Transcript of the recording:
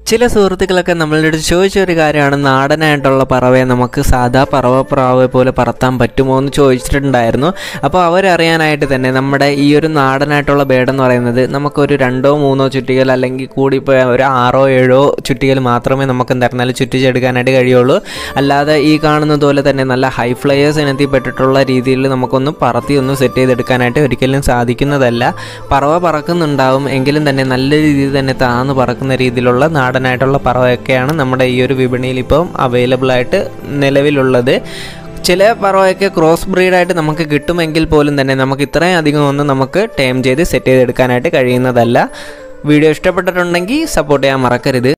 ചില സുഹൃത്തുക്കളൊക്കെ നമ്മളുടെ അടുത്ത് ചോദിച്ച ഒരു കാര്യമാണ് നാടനായിട്ടുള്ള പറവയെ നമുക്ക് സാധാ പറവ പ്രാവെ പോലെ പറത്താൻ പറ്റുമോ എന്ന് ചോദിച്ചിട്ടുണ്ടായിരുന്നു അപ്പോൾ അവരറിയാനായിട്ട് തന്നെ നമ്മുടെ ഈ ഒരു നാടനായിട്ടുള്ള ബേഡ് എന്ന് പറയുന്നത് നമുക്കൊരു രണ്ടോ മൂന്നോ ചുറ്റികൾ അല്ലെങ്കിൽ കൂടിപ്പോയ ഒരു ആറോ ഏഴോ ചുറ്റികൾ മാത്രമേ നമുക്ക് എന്തായിരുന്നാലും ചുറ്റിച്ചെടുക്കാനായിട്ട് കഴിയുള്ളൂ അല്ലാതെ ഈ കാണുന്നത് പോലെ തന്നെ നല്ല ഹൈ ഫ്ലയേഴ്സ് ഇനത്തിൽപ്പെട്ടിട്ടുള്ള രീതിയിൽ നമുക്കൊന്ന് പറത്തി ഒന്ന് സെറ്റ് ചെയ്തെടുക്കാനായിട്ട് ഒരിക്കലും സാധിക്കുന്നതല്ല പറവ പറക്കുന്നുണ്ടാവും എങ്കിലും തന്നെ നല്ല രീതിയിൽ തന്നെ താന്ന് പറക്കുന്ന രീതിയിലുള്ള നാടനായിട്ടുള്ള പറവയൊക്കെയാണ് നമ്മുടെ ഈ ഒരു വിപണിയിൽ ഇപ്പം അവൈലബിൾ ആയിട്ട് നിലവിലുള്ളത് ചില പറവയൊക്കെ ക്രോസ് ബ്രീഡായിട്ട് നമുക്ക് കിട്ടുമെങ്കിൽ പോലും തന്നെ നമുക്ക് ഇത്രയും അധികം ഒന്നും നമുക്ക് ടൈം ചെയ്ത് സെറ്റ് ചെയ്തെടുക്കാനായിട്ട് കഴിയുന്നതല്ല വീഡിയോ ഇഷ്ടപ്പെട്ടിട്ടുണ്ടെങ്കിൽ സപ്പോർട്ട് ചെയ്യാൻ മറക്കരുത്